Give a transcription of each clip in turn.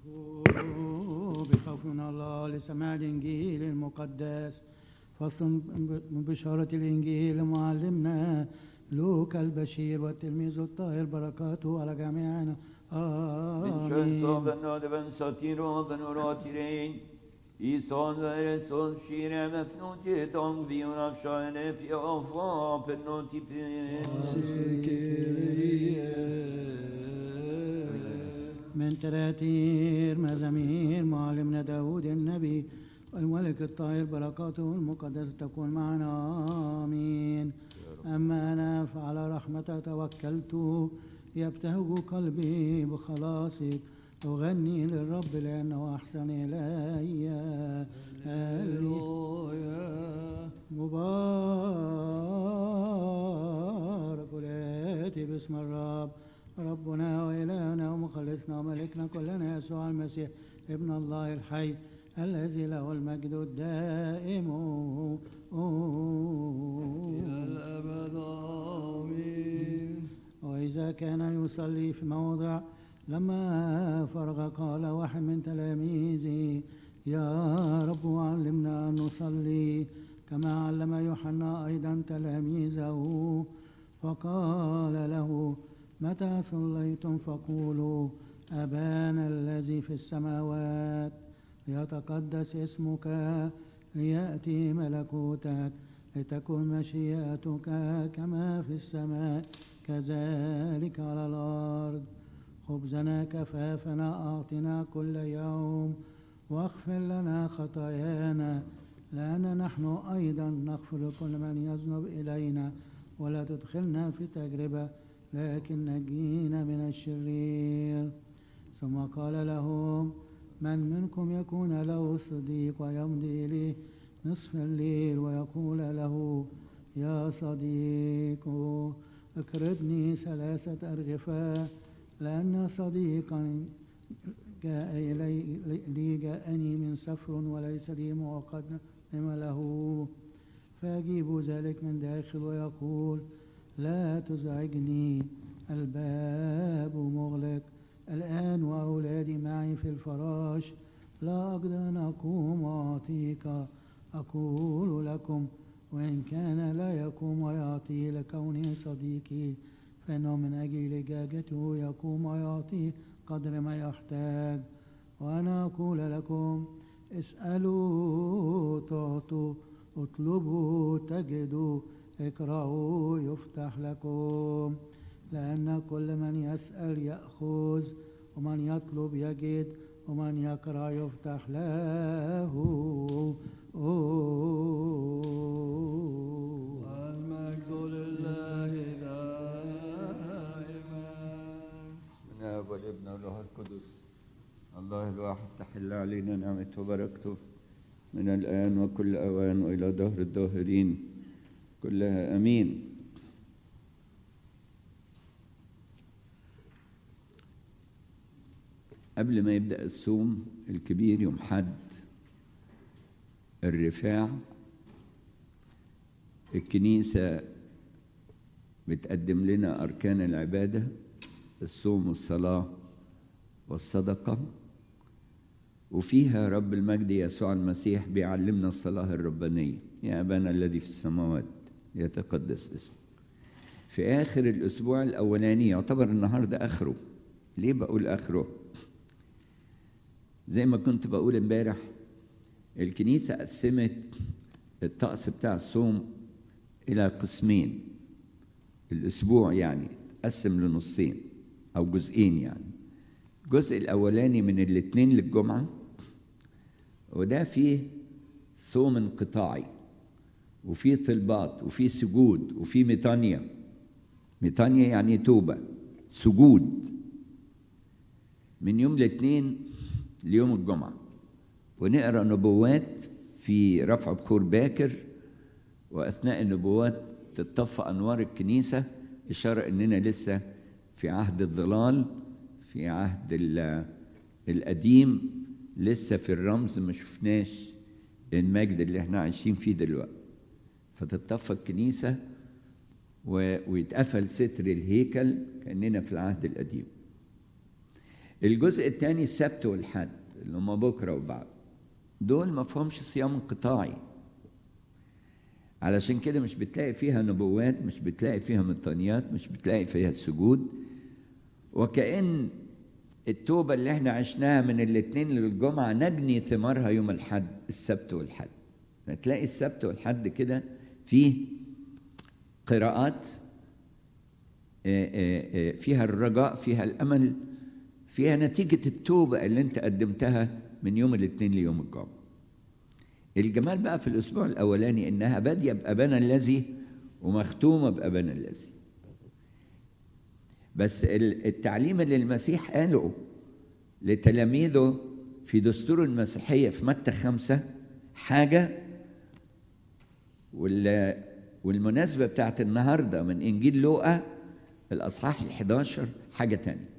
بخوف من الله لسماع الإنجيل المقدس فصل بشارة الإنجيل معلمنا لوكا البشير والتلميذ الطاهر بركاته على جميعنا Min kjønns og آمين benådeven satiro benorotirein. I sånn være sånn skire med fnoti dong vi og avskjøyne pjaffa penoti من تراتير مزامير معلمنا داود النبي والملك الطاهر بركاته المقدسة تكون معنا آمين أما أنا فعلى رحمتك توكلت يبتهج قلبي بخلاصك أغني للرب لأنه أحسن إلي مبارك الآتي باسم الرب ربنا وإلهنا ومخلصنا وملكنا كلنا يسوع المسيح ابن الله الحي الذي له المجد الدائم إلى الأبد آمين وإذا كان يصلي في موضع لما فرغ قال واحد من تلاميذه يا رب علمنا أن نصلي كما علم يوحنا أيضا تلاميذه فقال له متى صليتم فقولوا أبانا الذي في السماوات ليتقدس اسمك ليأتي ملكوتك لتكن مشيئتك كما في السماء كذلك على الأرض خبزنا كفافنا أعطنا كل يوم واغفر لنا خطايانا لأن نحن أيضا نغفر لكل من يذنب إلينا ولا تدخلنا في تجربة لكن نجينا من الشرير ثم قال لهم من منكم يكون له صديق ويمضي إليه نصف الليل ويقول له يا صديق اقرضني ثلاثة أرغفة لأن صديقا جاء إلي لي جاءني من سفر وليس لي مقدم له فيجيب ذلك من داخل ويقول لا تزعجني الباب مغلق الآن وأولادي معي في الفراش لا أقدر أن أقوم وأعطيك أقول لكم وإن كان لا يقوم ويعطي لكونه صديقي فإنه من أجل لجاجته يقوم ويعطي قدر ما يحتاج وأنا أقول لكم اسألوا تعطوا اطلبوا تجدوا اقرأوا يفتح لكم لأن كل من يسأل يأخذ ومن يطلب يجد ومن يقرأ يفتح له والمجد لله دائما من الاب والابن والروح القدس الله الواحد تحل علينا نعمته وبركته من الان وكل اوان والى دهر الداهرين كلها امين قبل ما يبدا الصوم الكبير يوم حد الرفاع الكنيسه بتقدم لنا أركان العبادة الصوم والصلاة والصدقة وفيها رب المجد يسوع المسيح بيعلمنا الصلاة الربانية يا أبانا الذي في السماوات يتقدس اسمك في آخر الأسبوع الأولاني يعتبر النهاردة آخره ليه بقول آخره زي ما كنت بقول امبارح الكنيسة قسمت الطقس بتاع الصوم إلى قسمين الأسبوع يعني قسم لنصين أو جزئين يعني الجزء الأولاني من الاثنين للجمعة وده فيه صوم انقطاعي وفيه طلبات وفيه سجود وفيه ميتانيا ميتانيا يعني توبة سجود من يوم الاثنين ليوم الجمعة ونقرأ نبوات في رفع بخور باكر وأثناء النبوات تتطفى أنوار الكنيسة إشارة إننا لسه في عهد الظلال في عهد ال- القديم لسه في الرمز ما شفناش المجد اللي احنا عايشين فيه دلوقتي فتتطفى الكنيسة و- ويتقفل ستر الهيكل كأننا في العهد القديم الجزء الثاني السبت والحد اللي هم بكره وبعد دول ما فيهمش صيام انقطاعي علشان كده مش بتلاقي فيها نبوات مش بتلاقي فيها مطانيات مش بتلاقي فيها سجود وكأن التوبة اللي احنا عشناها من الاثنين للجمعة نجني ثمارها يوم الحد السبت والحد هتلاقي السبت والحد كده فيه قراءات فيها الرجاء فيها الأمل فيها نتيجة التوبة اللي انت قدمتها من يوم الاثنين ليوم الجمعة الجمال بقى في الأسبوع الأولاني إنها بادية بأبانا الذي ومختومة بأبانا الذي بس التعليم اللي المسيح قاله لتلاميذه في دستور المسيحية في متى خمسة حاجة والمناسبة بتاعت النهاردة من إنجيل لوقا الأصحاح الحداشر حاجة تانية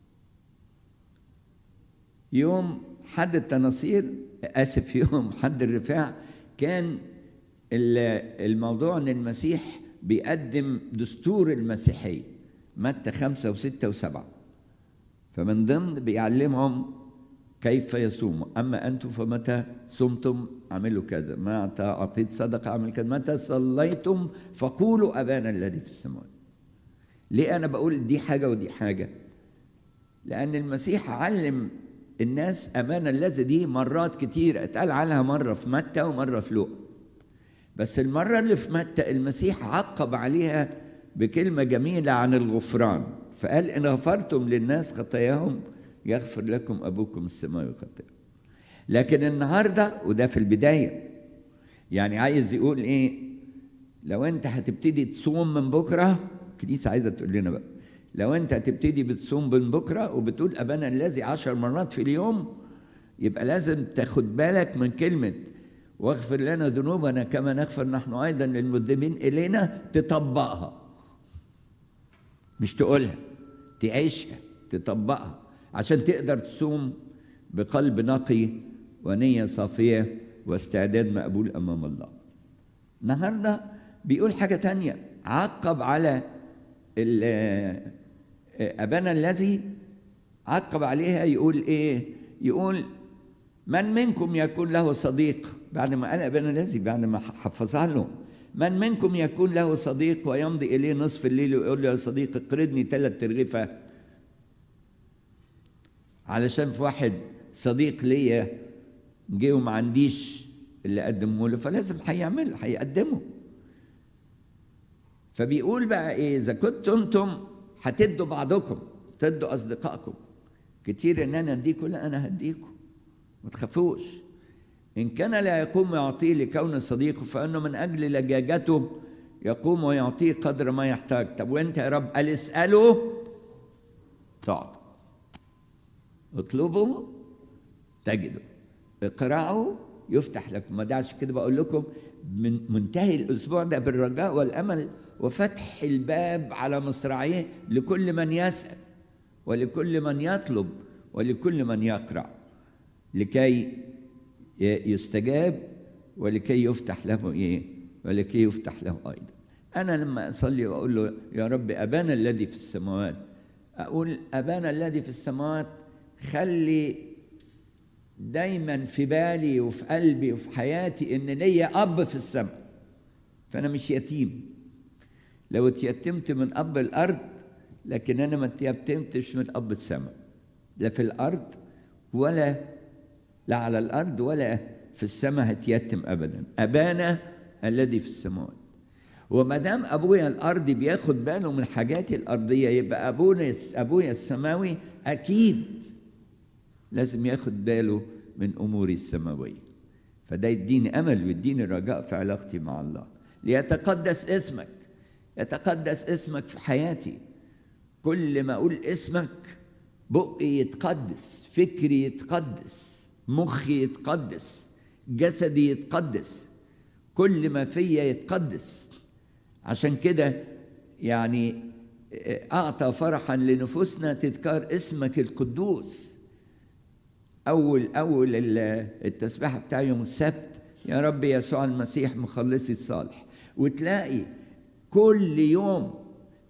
يوم حد التناصير آسف يوم حد الرفاع كان الموضوع أن المسيح بيقدم دستور المسيحية متى خمسة وستة وسبعة فمن ضمن بيعلمهم كيف يصوموا أما أنتم فمتى صمتم اعملوا كذا متى أعطيت صدقة اعمل كذا متى صليتم فقولوا أبانا الذي في السماوات ليه أنا بقول دي حاجة ودي حاجة لأن المسيح علم الناس أمانة الذي دي مرات كتير اتقال عنها مرة في متى ومرة في لوقا بس المرة اللي في متى المسيح عقب عليها بكلمة جميلة عن الغفران فقال إن غفرتم للناس خطاياهم يغفر لكم أبوكم السماوي خطاياهم لكن النهاردة وده في البداية يعني عايز يقول إيه لو أنت هتبتدي تصوم من بكرة الكنيسة عايزة تقول لنا بقى لو أنت هتبتدي بتصوم من بكرة وبتقول أبانا الذي عشر مرات في اليوم يبقى لازم تاخد بالك من كلمة واغفر لنا ذنوبنا كما نغفر نحن أيضا للمذنبين إلينا تطبقها مش تقولها تعيشها تطبقها عشان تقدر تصوم بقلب نقي ونية صافية واستعداد مقبول أمام الله النهاردة بيقول حاجة تانية عقب على أبانا الذي عقب عليها يقول إيه يقول من منكم يكون له صديق بعد ما قال أبانا الذي بعد ما حفظها له من منكم يكون له صديق ويمضي إليه نصف الليل ويقول له يا صديق اقرضني ثلاث ترغفة علشان في واحد صديق ليا جه وما عنديش اللي قدمه له فلازم هيعمله هيقدمه فبيقول بقى ايه اذا كنتم انتم هتدوا بعضكم تدوا اصدقائكم كتير ان انا اديكم لا انا هديكم ما تخافوش ان كان لا يقوم يعطيه لكون صديقه فانه من اجل لجاجته يقوم ويعطيه قدر ما يحتاج طب وانت يا رب قال اساله تعطى اطلبوا تجدوا اقرأوا يفتح لكم ما دعش كده بقول لكم من منتهي الاسبوع ده بالرجاء والامل وفتح الباب على مصراعيه لكل من يسال ولكل من يطلب ولكل من يقرا لكي يستجاب ولكي يفتح له ايه ولكي يفتح له ايضا انا لما اصلي واقول له يا رب ابانا الذي في السماوات اقول ابانا الذي في السماوات خلي دايما في بالي وفي قلبي وفي حياتي ان ليا اب في السماء فانا مش يتيم لو اتيتمت من اب الارض لكن انا ما اتيتمتش من اب السماء لا في الارض ولا لا على الارض ولا في السماء هتيتم ابدا ابانا الذي في السماوات وما دام ابويا الارضي بياخد باله من حاجاتي الارضيه يبقى ابونا ابويا السماوي اكيد لازم ياخد باله من اموري السماويه فده يديني امل ويديني رجاء في علاقتي مع الله ليتقدس اسمك يتقدس اسمك في حياتي كل ما اقول اسمك بقي يتقدس فكري يتقدس مخي يتقدس جسدي يتقدس كل ما فيا يتقدس عشان كده يعني اعطى فرحا لنفوسنا تذكار اسمك القدوس اول اول التسبيحه بتاع يوم السبت يا رب يسوع المسيح مخلصي الصالح وتلاقي كل يوم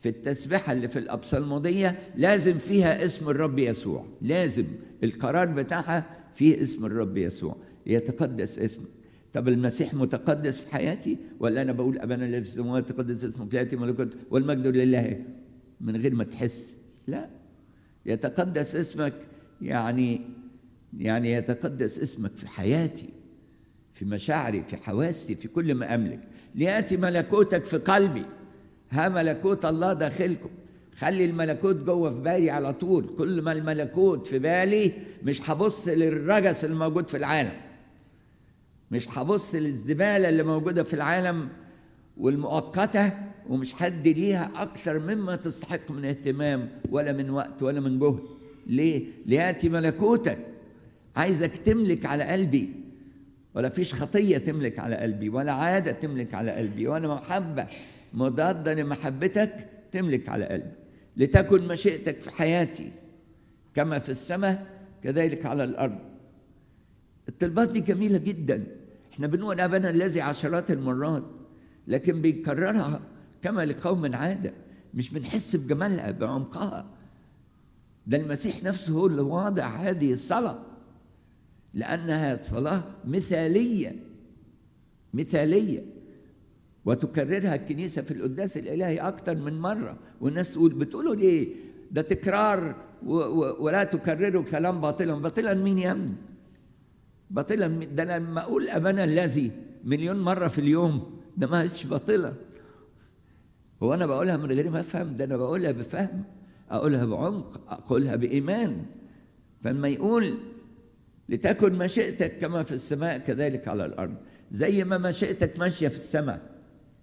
في التسبيحة اللي في الأبصالمودية لازم فيها اسم الرب يسوع لازم القرار بتاعها فيه اسم الرب يسوع يتقدس اسمك طب المسيح متقدس في حياتي ولا أنا بقول أبانا الذي في السماوات تقدس اسمك يأتي ملكوت والمجد لله من غير ما تحس لا يتقدس اسمك يعني يعني يتقدس اسمك في حياتي في مشاعري في حواسي في كل ما أملك ليأتي ملكوتك في قلبي ها ملكوت الله داخلكم خلي الملكوت جوه في بالي على طول كل ما الملكوت في بالي مش هبص للرجس الموجود في العالم مش هبص للزبالة اللي موجودة في العالم والمؤقتة ومش هدي ليها أكثر مما تستحق من اهتمام ولا من وقت ولا من جهد ليه؟ ليأتي ملكوتك عايزك تملك على قلبي ولا فيش خطية تملك على قلبي ولا عادة تملك على قلبي ولا محبة مضادة لمحبتك تملك على قلبي لتكن مشيئتك في حياتي كما في السماء كذلك على الأرض الطلبات دي جميلة جدا احنا بنقول أبانا الذي عشرات المرات لكن بيكررها كما لقوم عادة مش بنحس بجمالها بعمقها ده المسيح نفسه هو اللي واضع هذه الصلاة لأنها صلاة مثالية مثالية وتكررها الكنيسة في القداس الإلهي أكثر من مرة والناس تقول بتقولوا ليه ده تكرار و و ولا تكرروا كلام باطلا باطلا مين يا ابني باطلا مين؟ ده أنا لما أقول أبانا الذي مليون مرة في اليوم ده ما هيش باطلا هو أنا بقولها من غير ما أفهم ده أنا بقولها بفهم أقولها بعمق أقولها بإيمان فلما يقول لتكن مشيئتك كما في السماء كذلك على الأرض زي ما مشيئتك ماشية في السماء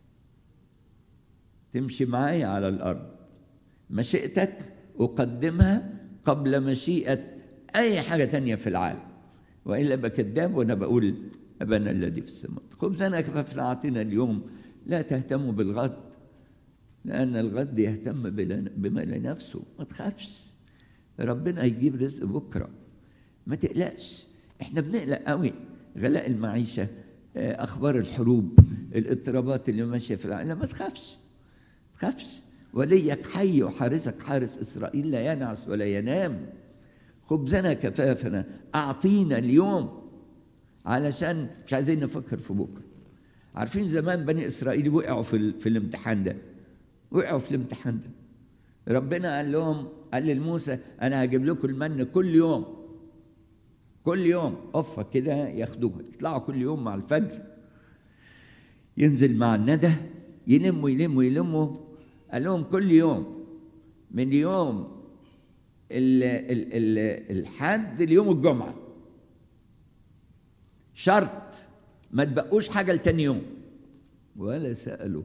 تمشي معايا على الأرض مشيئتك أقدمها قبل مشيئة أي حاجة تانية في العالم وإلا بكذاب وأنا بقول أبانا الذي في السماء خبزنا كفافنا أعطينا اليوم لا تهتموا بالغد لأن الغد يهتم بما لنفسه ما تخافش ربنا هيجيب رزق بكرة ما تقلقش احنا بنقلق قوي غلاء المعيشة أخبار الحروب الاضطرابات اللي ماشية في العالم ما تخافش تخافش وليك حي وحارسك حارس إسرائيل لا ينعس ولا ينام خبزنا كفافنا أعطينا اليوم علشان مش عايزين نفكر في بكرة عارفين زمان بني إسرائيل وقعوا في, في الامتحان ده وقعوا في الامتحان ده ربنا قال لهم قال لموسى أنا هجيب لكم المن كل يوم كل يوم قفة كده ياخدوها يطلعوا كل يوم مع الفجر ينزل مع الندى يلموا يلموا يلموا قال لهم كل يوم من يوم ال ال ال الحد ليوم الجمعة شرط ما تبقوش حاجة لتاني يوم ولا سألوا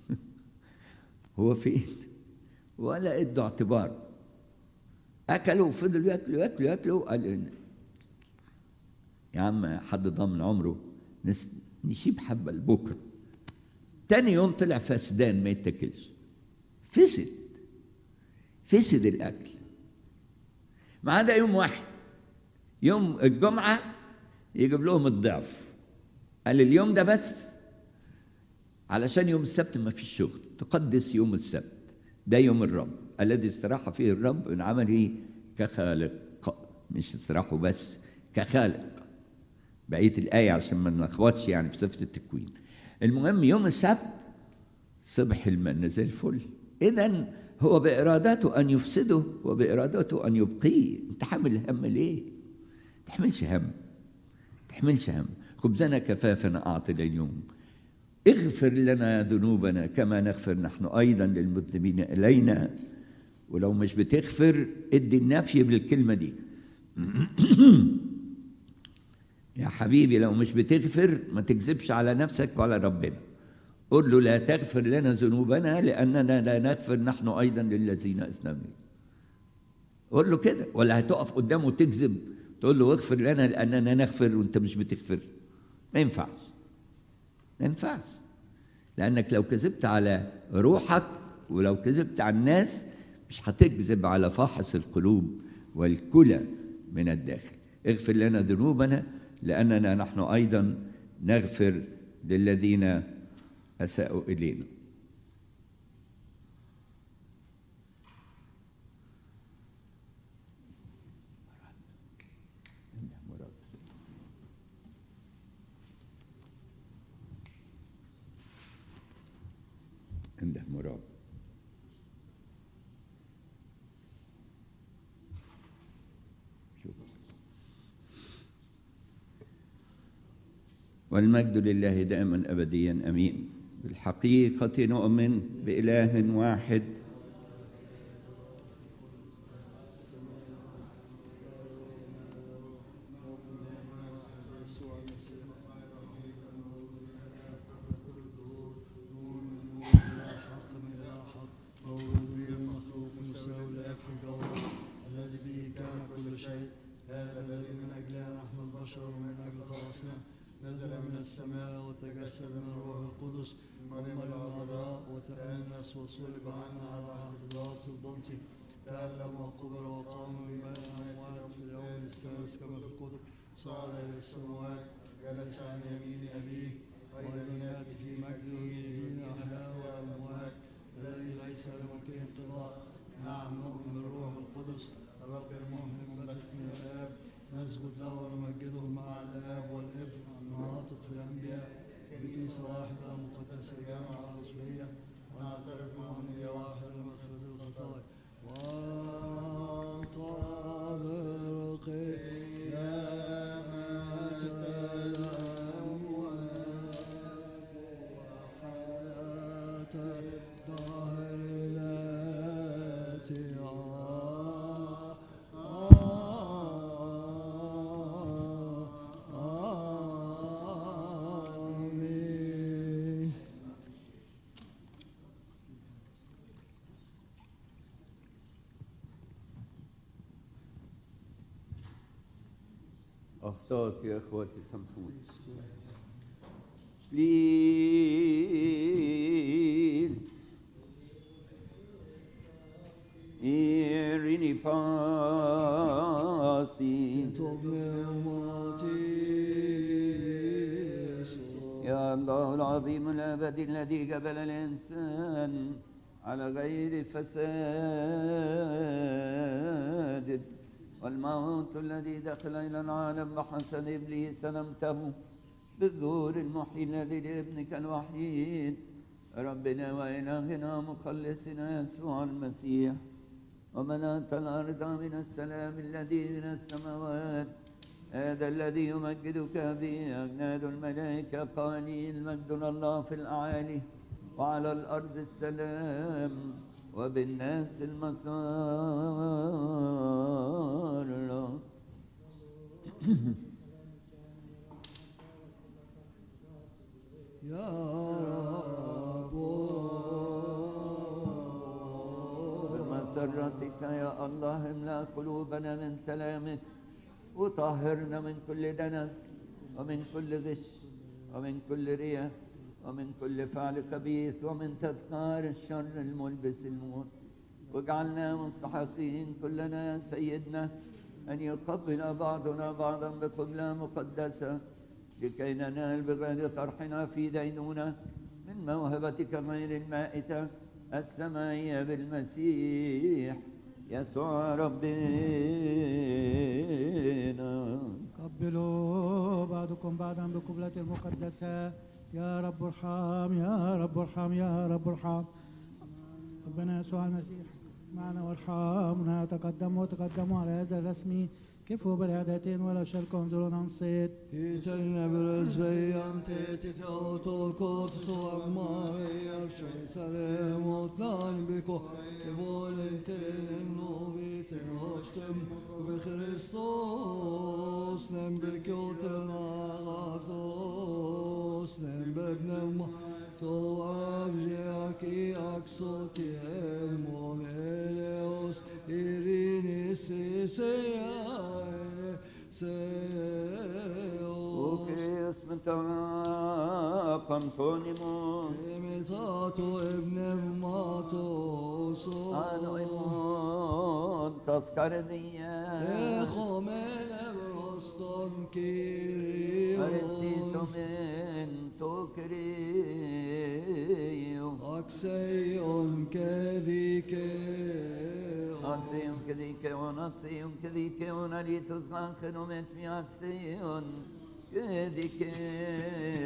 هو فين ولا ادوا اعتبار أكلوا وفضلوا ياكلوا ياكلوا ياكلوا قال يا عم حد ضامن عمره نسيب حبة لبكرة تاني يوم طلع فسدان ما يتاكلش فسد فسد الأكل ما عدا يوم واحد يوم الجمعة يجيب لهم الضعف قال اليوم ده بس علشان يوم السبت ما فيش شغل تقدس يوم السبت ده يوم الرب الذي استراح فيه الرب من عمله كخالق مش استراحه بس كخالق بقية الآية عشان ما نلخبطش يعني في سفر التكوين المهم يوم السبت صبح المن زي الفل إذا هو بإرادته أن يفسده وبإرادته أن يبقيه أنت حامل هم ليه؟ تحملش هم تحملش هم خبزنا كفافنا أعطنا اليوم اغفر لنا ذنوبنا كما نغفر نحن أيضا للمذنبين إلينا ولو مش بتغفر ادي النفي بالكلمة دي يا حبيبي لو مش بتغفر ما تكذبش على نفسك وعلى ربنا قل له لا تغفر لنا ذنوبنا لأننا لا نغفر نحن أيضا للذين أذنبنا قول له كده ولا هتقف قدامه وتكذب تقول له اغفر لنا لأننا نغفر وأنت مش بتغفر ما ينفعش ما ينفعش لأنك لو كذبت على روحك ولو كذبت على الناس مش هتكذب على فاحص القلوب والكلى من الداخل اغفر لنا ذنوبنا لأننا نحن أيضا نغفر للذين أساءوا إلينا عنده مراد شوف. والمجد لله دائما ابديا امين بالحقيقه نؤمن باله واحد حق من لا حق مولود به المخلوق مساوي الاب في الجوهر الذي به كان كل شيء هذا الذي من اجله نحن البشر ومن اجل خلاصنا نزل من السماء وتجسد من الروح القدس ومريم العذراء وتأنس وصلب عنا على عهد بلاطس البنطي تألم وقبر وقام من بين الأموات في اليوم الثالث كما في الكتب صعد إلى السماوات جلس عن يمين أبيه وإلى يأتي في مجده يدين الأحياء والأموات الذي ليس لملكه انقضاء نعم نؤمن بالروح القدس الرب المهم بثق من الآب نسجد له ونمجده مع الآب والابن ونناطق في الأنبياء بكنيسة واحدة مقدسة جامعة رسولية ونعترف بمؤمنية واحدة لمغفرة الخطايا وننتظر قيامة الأموات وحياة الدهر التي آمين أخطأت يا إخوتي سامحوني شليل إيريني باسي توب ماتي يا الله العظيم الأبدي الذي قبل الإنسان على غير فساد والموت الذي دخل إلى العالم بحسد إبليس نمته بالظهور المحيي الذي لابنك الوحيد ربنا وإلهنا مخلصنا يسوع المسيح وملأت الأرض من السلام الذي من السماوات هذا الذي يمجدك به أجناد الملائكة قائلين المجد لله في الأعالي وعلى الأرض السلام وبالناس المسار يا رب بمسرتك يا الله املأ قلوبنا من سلامك وطهرنا من كل دنس ومن كل غش ومن كل رياء ومن كل فعل خبيث ومن تذكار الشر الملبس الموت واجعلنا مستحقين كلنا يا سيدنا أن يقبل بعضنا بعضا بقبلة مقدسة لكي ننال بغير طرحنا في دينونة من موهبتك غير المائتة السمائية بالمسيح يسوع ربنا قبلوا بعضكم بعضا بقبلة المقدسة يا رب ارحم يا رب ارحم يا رب ارحم ربنا يسوع المسيح معنا وارحمنا تقدموا وتقدموا على هذا الرسم كفوا بالعادتين ولا شركوا انظروا انصت Titelne brösvejan te till fjotokot så Maria kejsare mot nalbiko i våren till en novit en höstem be Kristus nem bekoten agathos nem bebnem تو avliaki aksoti emon eleos irinis seyane seos وكيس من قنطونيمون Imitato ابن ماتوسو أنا إيمون تذكر ديا خمل برستون أرسيس كيريو من توكريو أكسيون كذيكي أكسيون كذيك ونكسيون كذيك ونريتوس غانخن ومت في أكسيون كذيك